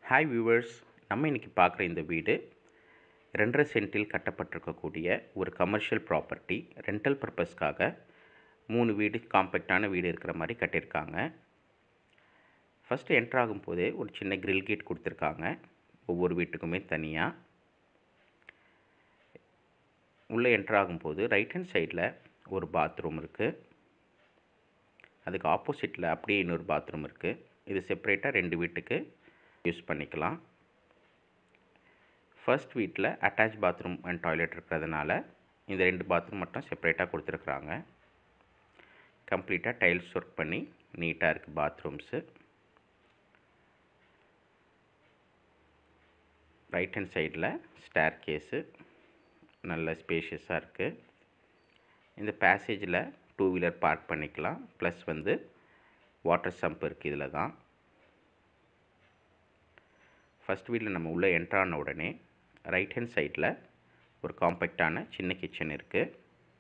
hi viewers நம்ம இன்றைக்கி பார்க்குற இந்த வீடு ரெண்டரை சென்ட்டில் கட்டப்பட்டிருக்கக்கூடிய ஒரு கமர்ஷியல் ப்ராப்பர்ட்டி ரெண்டல் பர்பஸ்க்காக மூணு வீடு காம்பேக்டான வீடு இருக்கிற மாதிரி கட்டியிருக்காங்க ஃபஸ்ட்டு என்ட்ரு ஆகும்போதே ஒரு சின்ன கிரில் கேட் கொடுத்துருக்காங்க ஒவ்வொரு வீட்டுக்குமே தனியாக உள்ளே என்ட்ரு ஆகும்போது ரைட் ஹேண்ட் சைடில் ஒரு பாத்ரூம் இருக்குது அதுக்கு ஆப்போசிட்டில் அப்படியே இன்னொரு பாத்ரூம் இருக்குது இது செப்பரேட்டாக ரெண்டு வீட்டுக்கு யூஸ் பண்ணிக்கலாம் ஃபர்ஸ்ட் வீட்டில் அட்டாச் பாத்ரூம் அண்ட் டாய்லெட் இருக்கிறதுனால இந்த ரெண்டு பாத்ரூம் மட்டும் செப்பரேட்டாக கொடுத்துருக்குறாங்க கம்ப்ளீட்டாக டைல்ஸ் ஒர்க் பண்ணி நீட்டாக இருக்குது பாத்ரூம்ஸு ரைட் ஹேண்ட் சைடில் ஸ்டேர் கேஸு நல்ல ஸ்பேஷியஸாக இருக்குது இந்த பேசேஜில் டூ வீலர் பார்க் பண்ணிக்கலாம் ப்ளஸ் வந்து வாட்டர் சம்ப் இருக்குது இதில் தான் ஃபஸ்ட் வீட்டில் நம்ம உள்ளே என்ட்ரான உடனே ரைட் ஹேண்ட் சைடில் ஒரு காம்பேக்டான சின்ன கிச்சன் இருக்குது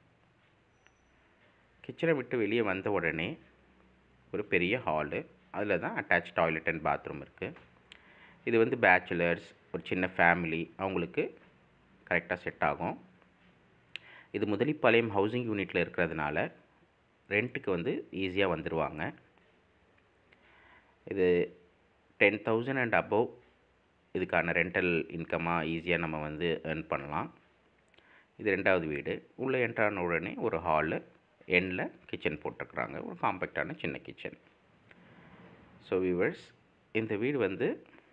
கிச்சனை விட்டு வெளியே வந்த உடனே ஒரு பெரிய ஹாலு அதில் தான் அட்டாச் டாய்லெட் அண்ட் பாத்ரூம் இருக்குது இது வந்து பேச்சுலர்ஸ் ஒரு சின்ன ஃபேமிலி அவங்களுக்கு கரெக்டாக செட் ஆகும் இது முதலிப்பாளையம் ஹவுசிங் யூனிட்டில் இருக்கிறதுனால ரெண்ட்டுக்கு வந்து ஈஸியாக வந்துடுவாங்க இது டென் தௌசண்ட் அண்ட் அபவ் இதுக்கான ரெண்டல் இன்கமாக ஈஸியாக நம்ம வந்து ஏர்ன் பண்ணலாம் இது ரெண்டாவது வீடு உள்ளே என்ட்ரான உடனே ஒரு ஹாலு எண்டில் கிச்சன் போட்டிருக்குறாங்க ஒரு காம்பேக்டான சின்ன கிச்சன் ஸோ வியூவர்ஸ் இந்த வீடு வந்து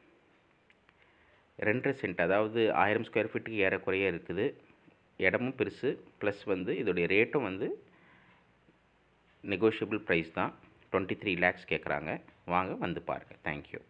ரெண்டரை சென்ட் அதாவது ஆயிரம் ஸ்கொயர் ஃபீட்டுக்கு ஏறக்குறைய இருக்குது இடமும் பெருசு ப்ளஸ் வந்து இதோடைய ரேட்டும் வந்து நெகோஷியபிள் ப்ரைஸ் தான் டுவெண்ட்டி த்ரீ லேக்ஸ் கேட்குறாங்க வாங்க வந்து பாருங்கள் தேங்க்யூ